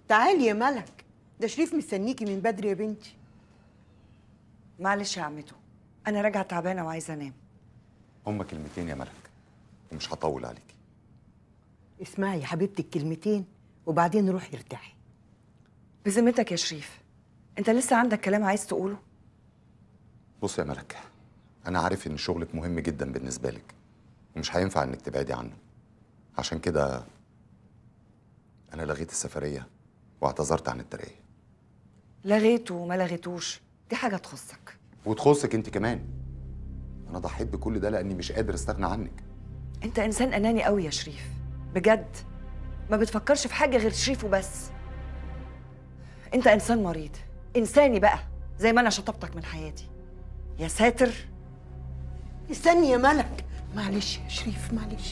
تعالي يا ملك ده شريف مستنيكي من بدري يا بنتي معلش يا عمته انا راجعه تعبانه وعايزه انام هما كلمتين يا ملك ومش هطول عليكي اسمعي يا حبيبتي الكلمتين وبعدين روحي ارتاحي بذمتك يا شريف انت لسه عندك كلام عايز تقوله بص يا ملك انا عارف ان شغلك مهم جدا بالنسبه لك ومش هينفع انك تبعدي عنه عشان كده انا لغيت السفريه واعتذرت عن الترقيه لغيته وما لغيتوش دي حاجه تخصك وتخصك انت كمان انا ضحيت بكل ده لاني مش قادر استغنى عنك انت انسان اناني قوي يا شريف بجد ما بتفكرش في حاجه غير شريف وبس انت انسان مريض انساني بقى زي ما انا شطبتك من حياتي يا ساتر استني يا ملك معلش يا شريف معلش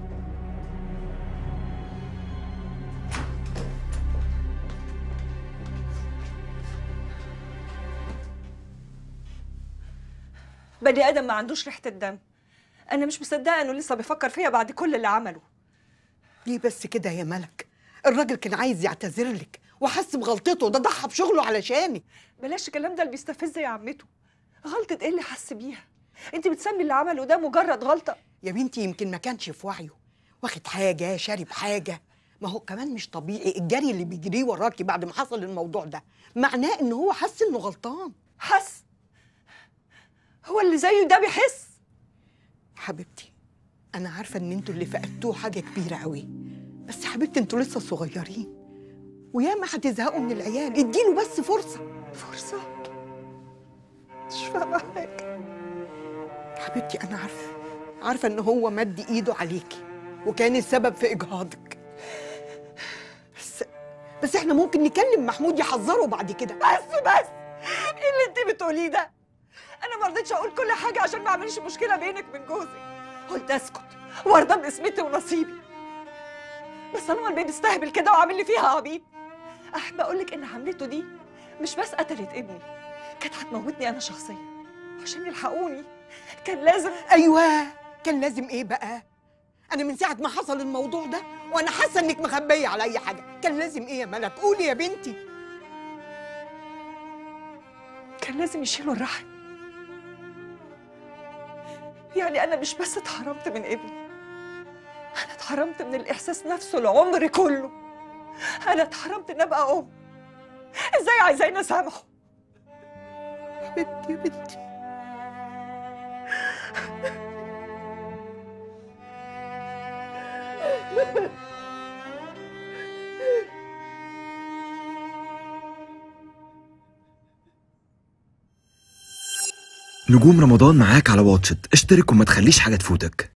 بني ادم ما عندوش ريحه الدم انا مش مصدقه انه لسه بيفكر فيا بعد كل اللي عمله ليه بس كده يا ملك الراجل كان عايز يعتذر لك وحس بغلطته ده ضحى بشغله علشانك بلاش الكلام ده اللي بيستفز يا عمته غلطه ايه اللي حس بيها انت بتسمي اللي عمله ده مجرد غلطه يا بنتي يمكن ما كانش في وعيه واخد حاجه شارب حاجه ما هو كمان مش طبيعي الجري اللي بيجريه وراكي بعد ما حصل الموضوع ده معناه ان هو حس انه غلطان حس هو اللي زيه ده بيحس حبيبتي انا عارفه ان انتوا اللي فقدتوه حاجه كبيره قوي بس حبيبتي انتوا لسه صغيرين وياما هتزهقوا من العيال اديله بس فرصه فرصه مش فاهمه حاجه حبيبتي انا عارفه عارفه ان هو مد ايده عليكي وكان السبب في اجهاضك بس بس احنا ممكن نكلم محمود يحذره بعد كده بس بس ايه اللي انت بتقوليه ده انا ما رضيتش اقول كل حاجه عشان ما اعملش مشكله بينك وبين جوزي قلت اسكت وارضى باسمتي ونصيبي بس طالما البيت استهبل كده وعامل لي فيها عبيط احب اقول لك ان حملته دي مش بس قتلت ابني كانت هتموتني انا شخصيا عشان يلحقوني كان لازم ايوه كان لازم ايه بقى انا من ساعه ما حصل الموضوع ده وانا حاسه انك مخبيه على اي حاجه كان لازم ايه يا ملك قولي يا بنتي كان لازم يشيلوا الرحم يعني انا مش بس اتحرمت من ابني انا اتحرمت من الاحساس نفسه العمر كله انا اتحرمت ان ابقى ام ازاي عايزاني اسامحه حبيبتي يا بنتي نجوم رمضان معاك على واتشت اشترك وما تخليش حاجة تفوتك